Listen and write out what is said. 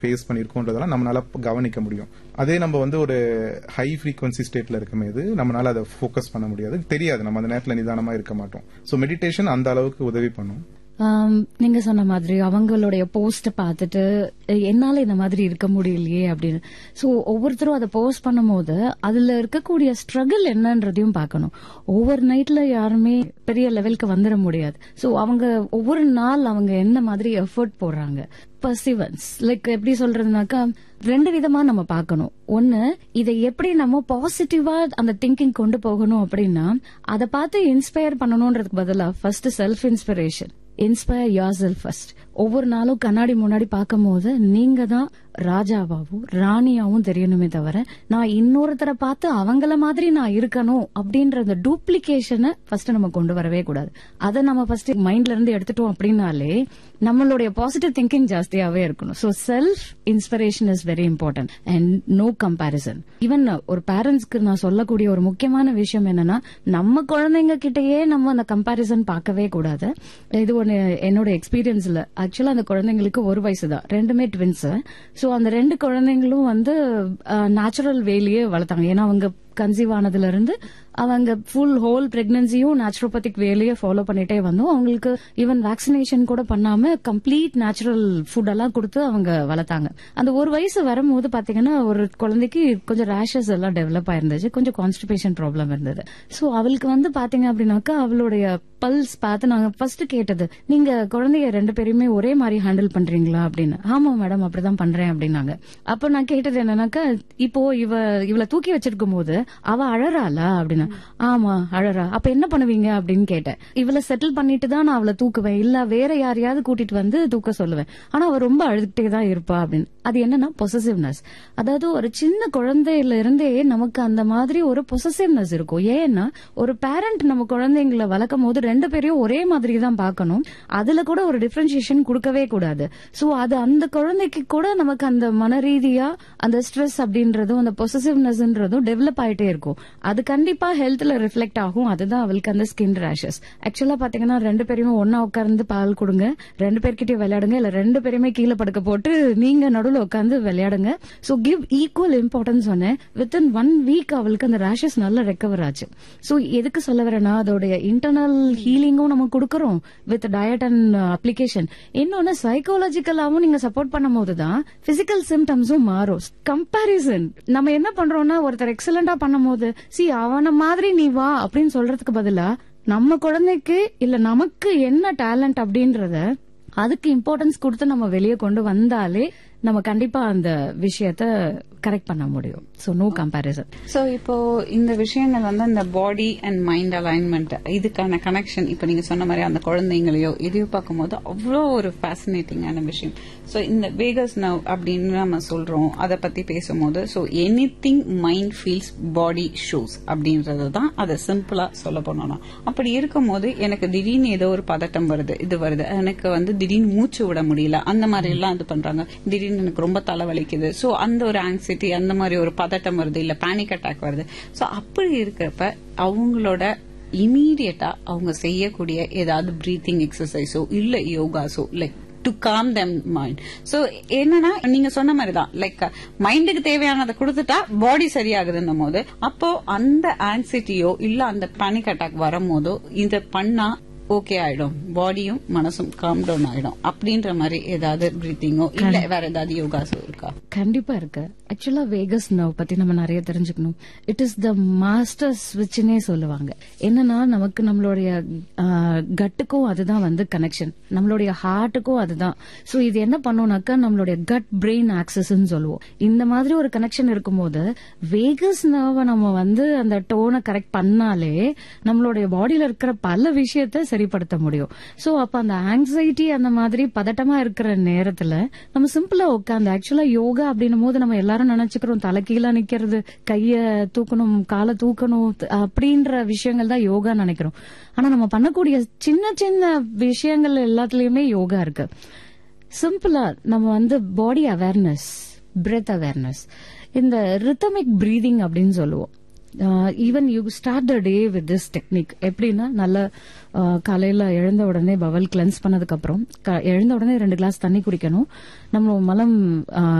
face பண்ணியிருக்கோன்றதெல்லாம் நம்மளால கவனிக்க முடியும் அதே நம்ம வந்து ஒரு ஹை ஃப்ரீக்வன்சி ஸ்டேட்ல இருக்கும்போது நம்மளால அதை ஃபோக்கஸ் பண்ண முடியாது தெரியாது நம்ம அந்த நேரத்துல நிதானமா இருக்க மாட்டோம் ஸோ மெடிடேஷன் அந்த அளவுக்கு உதவி பண்ணும் ஆம், நீங்க சொன்ன மாதிரி அவங்களுடைய போஸ்ட பார்த்துட்டு "எ- என்னால இந்த மாதிரி இருக்க முடியலையே அப்படின்னு சோ ஒவ்வொருத்தரும் அதை போஸ்ட் பண்ணும்போது அதுல இருக்கக்கூடிய ஸ்ட்ரகிள் என்னன்றதையும் பார்க்கணும் ஒவ்வொரு நைட்ல யாருமே பெரிய லெவலுக்கு வந்துட முடியாது சோ அவங்க ஒவ்வொரு நாள் அவங்க என்ன மாதிரி எஃபர்ட் போடுறாங்க பர்சிவன்ஸ் லைக் எப்படி சொல்றதுனாக்கா ரெண்டு விதமா நம்ம பார்க்கணும் ஒன்னு இதை எப்படி நம்ம பாசிட்டிவா அந்த திங்கிங் கொண்டு போகணும் அப்படின்னா அதை பார்த்து இன்ஸ்பயர் பண்ணணும்ன்றதுக்கு பதிலா first self inspiration inspire your self first ஒவ்வொரு நாளும் கண்ணாடி முன்னாடி பார்க்கும் போது நீங்க தான் ராஜாவாவும் ராணியாவும் தெரியணுமே தவிர நான் இன்னொருத்தரை பார்த்து அவங்கள மாதிரி நான் இருக்கணும் அப்படின்ற அந்த டூப்ளிகேஷனை ஃபர்ஸ்ட் நம்ம கொண்டு வரவே கூடாது அதை நம்ம ஃபர்ஸ்ட் மைண்ட்ல இருந்து எடுத்துட்டோம் அப்படின்னாலே நம்மளுடைய பாசிட்டிவ் திங்கிங் ஜாஸ்தியாவே இருக்கணும் so self inspiration is very important and no comparison even ஒரு பேரண்ட்ஸ்க்கு நான் சொல்லக்கூடிய ஒரு முக்கியமான விஷயம் என்னன்னா நம்ம குழந்தைங்க கிட்டயே நம்ம அந்த கம்பாரிசன் பார்க்கவே கூடாது இது ஒன்னு என்னோட எக்ஸ்பீரியன்ஸ்ல ஆக்சுவலா அந்த குழந்தைங்களுக்கு ஒரு வயசு தான் ரெண்டுமே ட்வின்ஸ் சோ அந்த ரெண்டு குழந்தைங்களும் வந்து நேச்சுரல் வேலையே வளர்த்தாங்க ஏன்னா அவங்க கன்சீவ் ஆனதுல இருந்து அவங்க ஃபுல் ஹோல் பிரெக்னன்சியும் நேச்சுரோபதிக் வேலையை ஃபாலோ பண்ணிட்டே வந்தோம் அவங்களுக்கு ஈவன் வேக்சினேஷன் கூட பண்ணாம கம்ப்ளீட் நேச்சுரல் ஃபுட் எல்லாம் கொடுத்து அவங்க வளர்த்தாங்க அந்த ஒரு வயசு வரும்போது பாத்தீங்கன்னா ஒரு குழந்தைக்கு கொஞ்சம் ரேஷஸ் எல்லாம் டெவலப் ஆயிருந்துச்சு கொஞ்சம் கான்ஸ்டிபேஷன் ப்ராப்ளம் இருந்தது சோ அவளுக்கு வந்து பாத்தீங்க அப்படின்னாக்கா அவளுடைய பல்ஸ் பார்த்து நாங்க ஃபர்ஸ்ட் கேட்டது நீங்க குழந்தைய ரெண்டு பேரையுமே ஒரே மாதிரி ஹேண்டில் பண்றீங்களா அப்படின்னு ஆமா மேடம் அப்படிதான் பண்றேன் அப்படின்னாங்க அப்ப நான் கேட்டது என்னன்னாக்கா இப்போ இவ இவள தூக்கி வச்சிருக்கும் போது அவ அழறாளா அப்படின்னு ஆமா அழறா அப்ப என்ன பண்ணுவீங்க அப்படின்னு கேட்டேன் இவளை செட்டில் பண்ணிட்டு தான் நான் அவளை தூக்குவேன் இல்ல வேற யாரையாவது கூட்டிட்டு வந்து தூக்க சொல்லுவேன் ஆனா அவ ரொம்ப அழுதுகிட்டே தான் இருப்பா அப்படின்னு அது என்னன்னா பொசசிவ்னஸ் அதாவது ஒரு சின்ன குழந்தையில இருந்தே நமக்கு அந்த மாதிரி ஒரு பொசசிவ்னஸ் இருக்கும் ஏன்னா ஒரு பேரண்ட் நம்ம குழந்தைங்களை வளர்க்கும் போது ரெண்டு பேரையும் ஒரே மாதிரி தான் பார்க்கணும் அதுல கூட ஒரு டிஃபரன்சியேஷன் கொடுக்கவே கூடாது சோ அது அந்த குழந்தைக்கு கூட நமக்கு அந்த மன ரீதியா அந்த ஸ்ட்ரெஸ் அப்படின்றதும் அந்த பொசசிவ்னஸ்ன்றதும் டெவலப் ஆயிட்டே இருக்கும் அது கண்டிப்பா ஹெல்த்ல ரிஃப்ளெக்ட் ஆகும் அதுதான் அவளுக்கு அந்த ஸ்கின் ரேஷஸ் ஆக்சுவலா பாத்தீங்கன்னா ரெண்டு பேருமே ஒன்னா உட்கார்ந்து பால் கொடுங்க ரெண்டு பேர்கிட்டயும் விளையாடுங்க இல்ல ரெண்டு பேருமே கீழே படுக்க போட்டு நீங்க நடுவுல உட்கார்ந்து விளையாடுங்க சோ கிவ் ஈக்குவல் இம்பார்ட்டன்ஸ் சொன்னேன் வித்தின் ஒன் வீக் அவளுக்கு அந்த ரேஷஸ் நல்லா ரெக்கவர் ஆச்சு சோ எதுக்கு சொல்ல வரேன்னா அதோடைய இன்டர்னல் ஹீலிங்கும் நம்ம கொடுக்கறோம் வித் டயட் அண்ட் அப்ளிகேஷன் இன்னொன்னு சைக்காலஜிக்கலாவும் நீங்க சப்போர்ட் பண்ணும் போதுதான் பிசிக்கல் சிம்டம்ஸும் மாறும் கம்பாரிசன் நம்ம என்ன பண்றோம்னா ஒருத்தர் எக்ஸலண்டா பண்ணும் போது சி அவன மாதிரி நீ வா அப்படின்னு சொல்றதுக்கு பதிலா நம்ம குழந்தைக்கு இல்ல நமக்கு என்ன டேலண்ட் அப்படின்றத அதுக்கு இம்பார்ட்டன்ஸ் கொடுத்து நம்ம வெளியே கொண்டு வந்தாலே நம்ம கண்டிப்பா அந்த விஷயத்த கரெக்ட் பண்ண முடியும் சோ நோ கம்பாரிசன் சோ இப்போ இந்த விஷயங்கள் வந்து இந்த பாடி அண்ட் மைண்ட் அலைன்மெண்ட் இதுக்கான கனெக்ஷன் இப்போ நீங்க சொன்ன மாதிரி அந்த குழந்தைங்களையோ இதையோ பார்க்கும்போது அவ்வளோ ஒரு ஃபேசினேட்டிங்கான விஷயம் சோ இந்த வேகஸ் நவ் அப்படின்னு நம்ம சொல்றோம் அதை பத்தி பேசும்போது so any thing mind feels body shows அப்படின்றது தான் அதை சிம்பிளா சொல்ல போனோம்னா அப்படி இருக்கும்போது எனக்கு திடீர்னு ஏதோ ஒரு பதட்டம் வருது இது வருது எனக்கு வந்து திடீர்னு மூச்சு விட முடியல அந்த மாதிரி எல்லாம் இது பண்றாங்க திடீர்னு எனக்கு ரொம்ப தலைவலிக்குது சோ அந்த ஒரு ஆங்ஸைட்டி அந்த மாதிரி ஒரு பதட்டம் வருது இல்ல பேனிக் அட்டாக் வருது சோ அப்படி இருக்கிறப்ப அவங்களோட இமீடியட்டா அவங்க செய்யக்கூடிய ஏதாவது பிரீத்திங் எக்ஸசைஸோ இல்ல யோகாஸோ like to calm them mind so என்னன்னா நீங்க சொன்ன மாதிரி தான் லைக் மைண்டுக்கு தேவையானதை கொடுத்துட்டா பாடி சரியாகுதுன்னும் போது அப்போ அந்த ஆன்சைட்டியோ இல்ல அந்த பேனிக் அட்டாக் வரும்போதோ இத பண்ணா ஓகே ஆயிடும் பாடியும் மனசும் காம் டவுன் ஆயிடும் அப்படின்ற மாதிரி ஏதாவது பிரீத்திங்கோ இல்ல வேற ஏதாவது யோகாஸோ இருக்கா கண்டிப்பா இருக்கு ஆக்சுவலா வேகஸ் நவ் பத்தி நம்ம நிறைய தெரிஞ்சுக்கணும் இட் இஸ் த மாஸ்டர் ஸ்விட்ச்னே சொல்லுவாங்க என்னன்னா நமக்கு நம்மளுடைய கட்டுக்கும் அதுதான் வந்து கனெக்ஷன் நம்மளுடைய ஹார்ட்டுக்கும் அதுதான் சோ இது என்ன பண்ணோம்னாக்கா நம்மளுடைய கட் பிரெயின் ஆக்சஸ் சொல்லுவோம் இந்த மாதிரி ஒரு கனெக்ஷன் இருக்கும்போது வேகஸ் நர்வை நம்ம வந்து அந்த டோனை கரெக்ட் பண்ணாலே நம்மளுடைய பாடியில இருக்கிற பல விஷயத்த சரிப்படுத்த முடியும் சோ அப்ப அந்த ஆங்ஸைட்டி அந்த மாதிரி பதட்டமா இருக்கிற நேரத்துல நம்ம சிம்பிளா உட்காந்து ஆக்சுவலா யோகா அப்படின்னும் போது நம்ம எல்லாரும் நினைச்சுக்கிறோம் தலை கீழே நிக்கிறது கைய தூக்கணும் காலை தூக்கணும் அப்படின்ற விஷயங்கள் தான் யோகா நினைக்கிறோம் ஆனா நம்ம பண்ணக்கூடிய சின்ன சின்ன விஷயங்கள் எல்லாத்துலயுமே யோகா இருக்கு சிம்பிளா நம்ம வந்து பாடி அவேர்னஸ் பிரெத் அவேர்னஸ் இந்த ரித்தமிக் பிரீதிங் அப்படின்னு சொல்லுவோம் even you start the day with this technique எப்படின்னா நல்ல ஆஹ், காலையில எழுந்த உடனே பவல் கிளென்ஸ் பண்ணதுக்கு அப்புறம் க- எழுந்த உடனே ரெண்டு கிளாஸ் தண்ணி குடிக்கணும் நம்ம மலம் ஆஹ்,